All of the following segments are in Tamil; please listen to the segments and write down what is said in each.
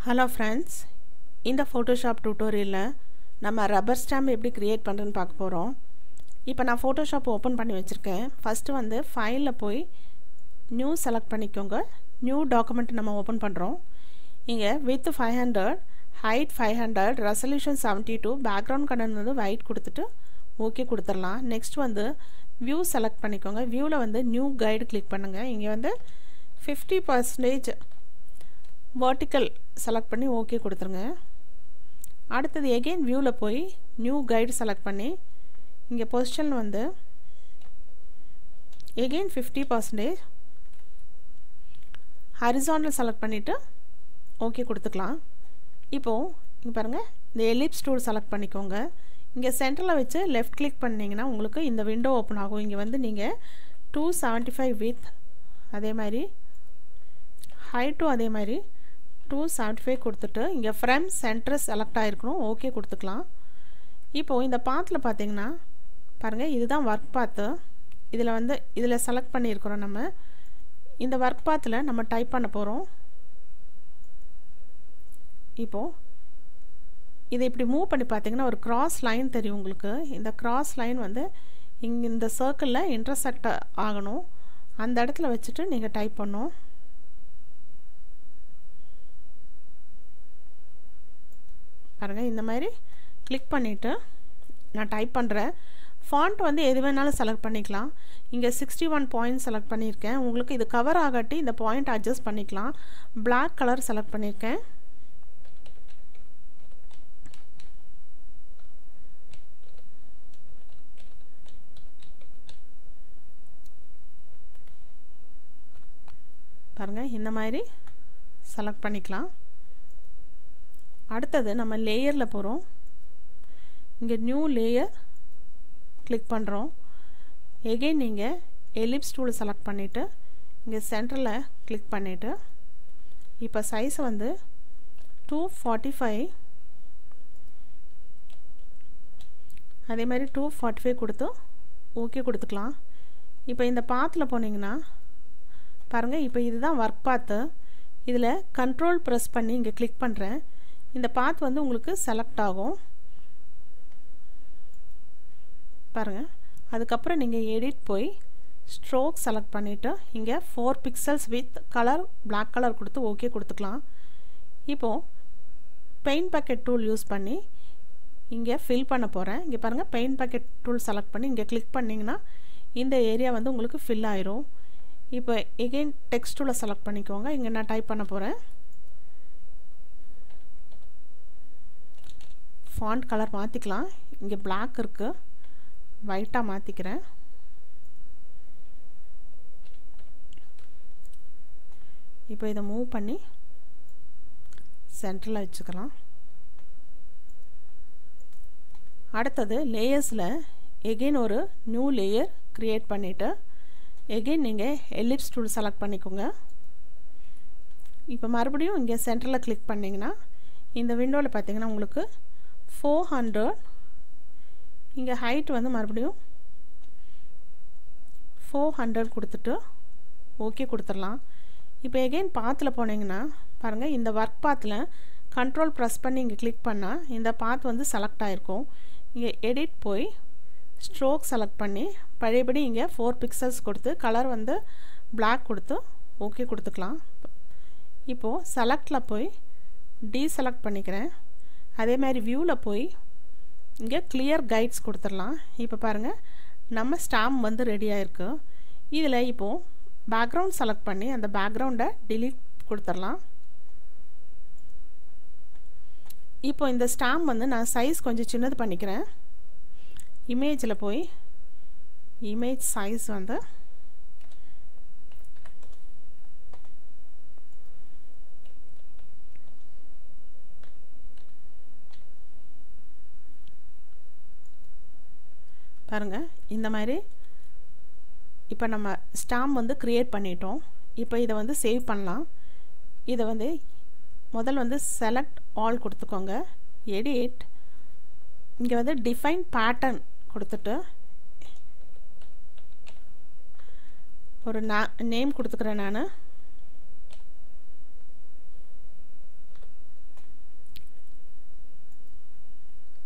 ஹலோ ஃப்ரெண்ட்ஸ் இந்த ஃபோட்டோஷாப் டியூட்டோரியலில் நம்ம ரப்பர் ஸ்டாம்ப் எப்படி க்ரியேட் பண்ணுறதுன்னு பார்க்க போகிறோம் இப்போ நான் ஃபோட்டோஷாப் ஓப்பன் பண்ணி வச்சுருக்கேன் ஃபஸ்ட்டு வந்து ஃபைலில் போய் நியூ செலக்ட் பண்ணிக்கோங்க நியூ டாக்குமெண்ட் நம்ம ஓப்பன் பண்ணுறோம் இங்கே with five hundred height five hundred resolution seventy two background colour வந்து ஒயிட் கொடுத்துட்டு ஓகே கொடுத்துடலாம் நெக்ஸ்ட் வந்து வியூ செலக்ட் பண்ணிக்கோங்க வியூவில் வந்து நியூ கைடு கிளிக் பண்ணுங்கள் இங்கே வந்து ஃபிஃப்டி பர்சன்டேஜ் vertical செலக்ட் பண்ணி ஓகே கொடுத்துருங்க அடுத்தது எகெயின் வியூவில் போய் நியூ கைடு செலக்ட் பண்ணி இங்கே பொசிஷன் வந்து again fifty percentage horizontal select பண்ணிவிட்டு ஓகே கொடுத்துக்கலாம் இப்போது இங்கே பாருங்கள் இந்த எலிப்ஸ் டூல் செலக்ட் பண்ணிக்கோங்க இங்கே சென்டரில் வச்சு லெஃப்ட் கிளிக் பண்ணிங்கன்னா உங்களுக்கு இந்த விண்டோ ஓப்பன் ஆகும் இங்கே வந்து நீங்கள் டூ செவன்ட்டி ஃபைவ் வித் அதே மாதிரி ஹைட்டும் அதே மாதிரி டூ செவன்ட்டி ஃபைவ் கொடுத்துட்டு இங்கே ஃப்ரம் சென்டர் செலக்ட் ஆகிருக்கணும் ஓகே கொடுத்துக்கலாம் இப்போது இந்த பாத்தில் பார்த்தீங்கன்னா பாருங்கள் இதுதான் ஒர்க் பாத்து இதில் வந்து இதில் செலக்ட் பண்ணியிருக்கிறோம் நம்ம இந்த ஒர்க் பாத்தில் நம்ம டைப் பண்ண போகிறோம் இப்போது இதை இப்படி மூவ் பண்ணி பார்த்தீங்கன்னா ஒரு கிராஸ் லைன் தெரியும் உங்களுக்கு இந்த கிராஸ் லைன் வந்து இங்கே இந்த சர்க்கிளில் இன்டர்செக்ட் ஆகணும் அந்த இடத்துல வச்சுட்டு நீங்கள் டைப் பண்ணும் பாருங்கள் இந்த மாதிரி கிளிக் பண்ணிவிட்டு நான் டைப் பண்ணுறேன் ஃபாண்ட் வந்து எது வேணாலும் செலக்ட் பண்ணிக்கலாம் இங்கே சிக்ஸ்டி ஒன் பாயிண்ட் செலக்ட் பண்ணியிருக்கேன் உங்களுக்கு இது கவர் ஆகாட்டி இந்த பாயிண்ட் அட்ஜஸ்ட் பண்ணிக்கலாம் பிளாக் கலர் செலக்ட் பண்ணியிருக்கேன் பாருங்கள் இந்த மாதிரி செலக்ட் பண்ணிக்கலாம் அடுத்தது நம்ம லேயரில் போகிறோம் இங்கே நியூ லேயர் கிளிக் பண்ணுறோம் எகெயின் நீங்கள் எலிப்ஸ் டூல் செலக்ட் பண்ணிவிட்டு இங்கே சென்டரில் கிளிக் பண்ணிவிட்டு இப்போ சைஸ் வந்து டூ ஃபார்ட்டி ஃபைவ் அதே மாதிரி டூ ஃபார்ட்டி ஃபைவ் கொடுத்து ஓகே கொடுத்துக்கலாம் இப்போ இந்த பாத்தில் போனீங்கன்னா பாருங்கள் இப்போ இதுதான் ஒர்க் பாத்து இதில் கண்ட்ரோல் ப்ரெஸ் பண்ணி இங்கே கிளிக் பண்ணுறேன் இந்த பாத் வந்து உங்களுக்கு செலக்ட் ஆகும் பாருங்கள் அதுக்கப்புறம் நீங்கள் எடிட் போய் ஸ்ட்ரோக் செலக்ட் பண்ணிவிட்டு இங்கே four pixels with colour black colour கொடுத்து ஓகே கொடுத்துக்கலாம் இப்போது பெயிண்ட் பக்கெட் டூல் யூஸ் பண்ணி இங்கே ஃபில் பண்ண போகிறேன் இங்கே பாருங்கள் பெயிண்ட் பக்கெட் டூல் செலக்ட் பண்ணி இங்கே கிளிக் பண்ணிங்கன்னா இந்த ஏரியா வந்து உங்களுக்கு ஃபில் ஆயிரும் இப்போ எகெயின் டெக்ஸ்ட் டூலை செலக்ட் பண்ணிக்கோங்க இங்கே நான் டைப் பண்ண போகிறேன் ஃபாண்ட் கலர் மாற்றிக்கலாம் இங்கே பிளாக் இருக்குது ஒயிட்டாக மாற்றிக்கிறேன் இப்போ இதை மூவ் பண்ணி சென்டரில் வச்சுக்கலாம் அடுத்தது லேயர்ஸில் எகெயின் ஒரு நியூ லேயர் க்ரியேட் பண்ணிவிட்டு எகெயின் நீங்கள் எலிப்ஸ் டூல் செலக்ட் பண்ணிக்கோங்க இப்போ மறுபடியும் இங்கே சென்டரில் கிளிக் பண்ணிங்கன்னா இந்த விண்டோவில் பார்த்தீங்கன்னா உங்களுக்கு ஃபோர் ஹண்ட்ரட் இங்கே ஹைட் வந்து மறுபடியும் ஃபோர் ஹண்ட்ரட் கொடுத்துட்டு ஓகே கொடுத்துடலாம் இப்போ எகெயின் பாத்தில் போனீங்கன்னா பாருங்கள் இந்த ஒர்க் பாத்தில் கண்ட்ரோல் ப்ரெஸ் பண்ணி இங்கே கிளிக் பண்ணால் இந்த பாத் வந்து செலக்ட் ஆகிருக்கும் இங்கே எடிட் போய் ஸ்ட்ரோக் செலக்ட் பண்ணி பழையபடி இங்கே ஃபோர் பிக்சல்ஸ் கொடுத்து கலர் வந்து பிளாக் கொடுத்து ஓகே கொடுத்துக்கலாம் இப்போது செலக்டில் போய் டீசெலக்ட் பண்ணிக்கிறேன் அதே மாதிரி வியூவில் போய் இங்கே கிளியர் கைட்ஸ் கொடுத்துடலாம் இப்போ பாருங்கள் நம்ம ஸ்டாம்ப் வந்து ரெடி ஆகிருக்கு இதில் இப்போது பேக்ரவுண்ட் செலக்ட் பண்ணி அந்த பேக்ரவுண்டை டிலீட் கொடுத்துடலாம் இப்போ இந்த ஸ்டாம்ப் வந்து நான் சைஸ் கொஞ்சம் சின்னது பண்ணிக்கிறேன் இமேஜில் போய் இமேஜ் சைஸ் வந்து பாருங்கள் இந்த மாதிரி இப்போ நம்ம ஸ்டாம்ப் வந்து க்ரியேட் பண்ணிட்டோம் இப்போ இதை வந்து சேவ் பண்ணலாம் இதை வந்து முதல் வந்து செலக்ட் ஆல் கொடுத்துக்கோங்க எடிட் இங்கே வந்து டிஃபைன் பேட்டர்ன் கொடுத்துட்டு ஒரு நேம் கொடுத்துக்கிறேன் நான்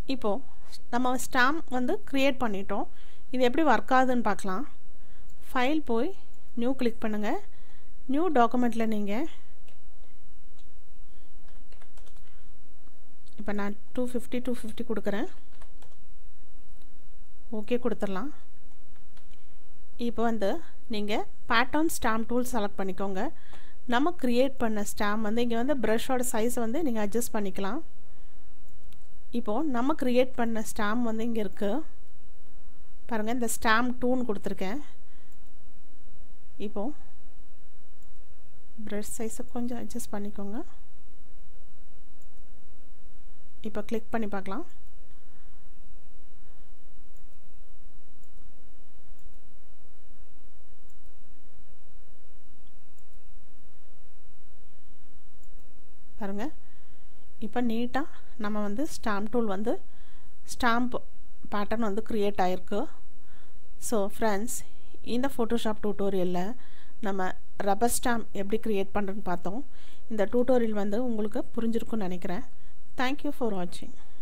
இப்போது நம்ம ஸ்டாம்ப் வந்து க்ரியேட் பண்ணிட்டோம் இது எப்படி ஒர்க் ஆகுதுன்னு பார்க்கலாம் ஃபைல் போய் நியூ கிளிக் பண்ணுங்கள் நியூ டாக்குமெண்ட்டில் நீங்கள் இப்போ நான் டூ ஃபிஃப்டி டூ ஃபிஃப்டி கொடுக்குறேன் ஓகே கொடுத்துடலாம் இப்போ வந்து நீங்கள் பேட்டர்ன் ஸ்டாம்ப் டூல் செலக்ட் பண்ணிக்கோங்க நம்ம க்ரியேட் பண்ண ஸ்டாம்ப் வந்து இங்கே வந்து ப்ரஷோட சைஸ் வந்து நீங்கள் அட்ஜஸ்ட் பண்ணிக்கலாம் இப்போது நம்ம க்ரியேட் பண்ண ஸ்டாம்ப் வந்து இங்கே இருக்குது பாருங்கள் இந்த ஸ்டாம்ப் டூன்னு கொடுத்துருக்கேன் இப்போது ப்ரஷ் சைஸை கொஞ்சம் அட்ஜஸ்ட் பண்ணிக்கோங்க இப்போ கிளிக் பண்ணி பார்க்கலாம் பாருங்கள் இப்போ நீட்டாக நம்ம வந்து ஸ்டாம்ப் டூல் வந்து ஸ்டாம்ப் பேட்டர்ன் வந்து க்ரியேட் ஆகிருக்கு ஸோ ஃப்ரெண்ட்ஸ் இந்த ஃபோட்டோஷாப் டியூட்டோரியலில் நம்ம ரப்பர் ஸ்டாம்ப் எப்படி க்ரியேட் பண்ணுறதுன்னு பார்த்தோம் இந்த டியூட்டோரியல் வந்து உங்களுக்கு புரிஞ்சிருக்குன்னு நினைக்கிறேன் தேங்க்யூ ஃபார் வாட்சிங்